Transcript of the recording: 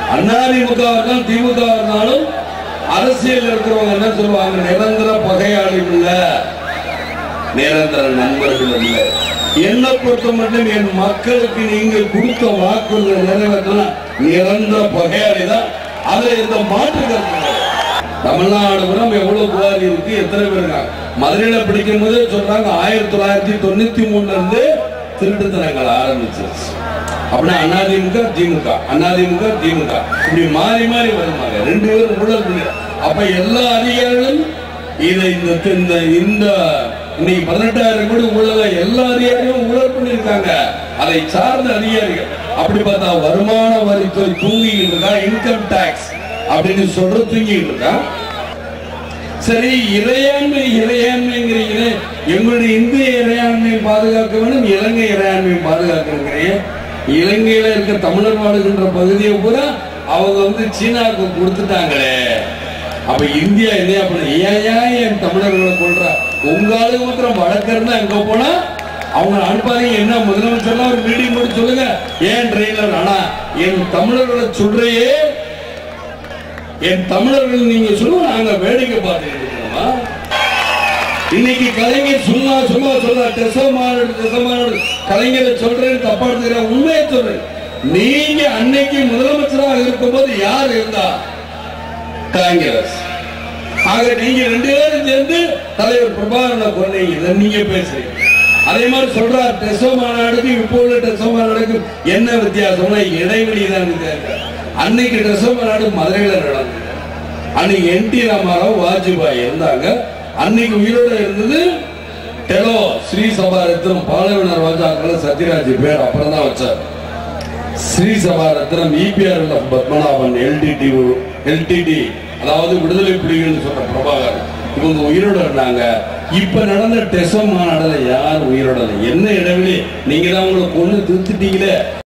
அதிமுக இருந்தாலும் திமுக இருந்தாலும் அரசியல் இருக்கிறவங்க என்ன சொல்லுவாங்க நிரந்தர பகையாளி இல்ல நிரந்தர நண்பர்கள் இல்ல என்னை பொறுத்த மட்டும் என் மக்களுக்கு நீங்கள் கொடுத்த வாக்குறுதி நிறைவேற்றலாம் நிரந்தர பகையாளி தான் அதுல எந்த மாற்று கருத்து இல்லை. தமிழ்நாடு புறம் எவ்வளவு புகார் இருக்கு எத்தனை பேர் இருக்காங்க மதுரையில பிடிக்கும் போதே சொல்றாங்க ஆயிரத்தி தொள்ளாயிரத்தி தொண்ணூத்தி மூணுல இருந்து திருட்டுத்தனங்கள் ஆரம்பிச்சிருச்சு அப்படின்னா அதிமுக திமுக அதிமுக திமுக இப்படி மாறி மாறி வருவாங்க ரெண்டு பேரும் ஊழல் பண்ணி அப்ப எல்லா அதிகாரிகளும் இதை இந்த இந்த இந்த இன்னைக்கு பதினெட்டாயிரம் கோடி ஊழல எல்லா அதிகாரிகளும் ஊழல் பண்ணியிருக்காங்க அதை சார்ந்த அதிகாரிகள் அப்படி பார்த்தா வருமான வரித்துறை தூங்கிட்டு இருக்கா இன்கம் டாக்ஸ் அப்படின்னு சொல்ற தூங்கிட்டு இருக்கா சரி இறையாண்மை இறையாண்மைங்கிறீங்களே எங்களுடைய இந்திய இறையாண்மையை பாதுகாக்க வேண்டும் இலங்கை இறையாண்மையை பாதுகாக்கிறீங்க இலங்கையில இருக்க தமிழர் வாழுகின்ற பகுதியை பூரா அவங்க வந்து சீனாவுக்கு கொடுத்துட்டாங்களே அப்ப இந்தியா என்ன பண்ண ஏன் ஏன் என் தமிழர்களை கொள்றா உங்க ஆளுங்க மாத்திரம் வழக்கறிஞா எங்க போனா அவங்க அனுப்பாதீங்க என்ன முதலமைச்சர்லாம் ஒரு மீட்டிங் போட்டு சொல்லுங்க ஏன் ட்ரெயின்ல ஆனா என் தமிழர்களை சொல்றையே என் தமிழர்கள் நீங்க சொல்லுங்க நாங்க வேடிக்கை பார்த்துட்டு இருக்கோமா இன்னைக்கு கலைஞர் சும்மா சும்மா சொல்ற டெசோ மாநாடு டெசோ மாநாடு கலைஞரை சொல்றேன்னு தப்பா எடுத்துக்கிறேன் உண்மையை சொல்றேன் நீங்க அன்னைக்கு முதலமைச்சராக இருக்கும்போது யார் இருந்தா காங்கிரஸ் ஆக நீங்க ரெண்டு பேரும் சேர்ந்து தலைவர் பிரபாகரனை கொண்டீங்க இதை நீங்க பேசுறீங்க அதே மாதிரி சொல்றார் டெசோ மாநாடுக்கு இப்போ உள்ள டெசோ மாநாடுக்கு என்ன வித்தியாசம்னா இடைவெளி தான் வித்தியாசம் அன்னைக்கு டெசோ மாநாடு மதுரையில நடந்தது அன்னைக்கு என் டி ராமாராவ் வாஜ்பாய் இருந்தாங்க அன்னைக்கு உயிரோட இருந்தது டெலோ ஸ்ரீ சபா ரத்னம் பாலவினர் ராஜாக்கள் சத்யராஜ் பேர் அப்புறம் தான் வச்சார் Sri Sabaratnam EPR Padmanabhan LTT LTT அதாவது விடுதலை புலிகள்னு சொல்ற பிரபாகர் இவங்க உயிரோட இருந்தாங்க இப்ப நடந்த டெசோ மாநாடுல யார் உயிரோட இல்லை? என்ன இடைவெளி நீங்க தான் உங்களை கொண்டு திருத்திட்டீங்களே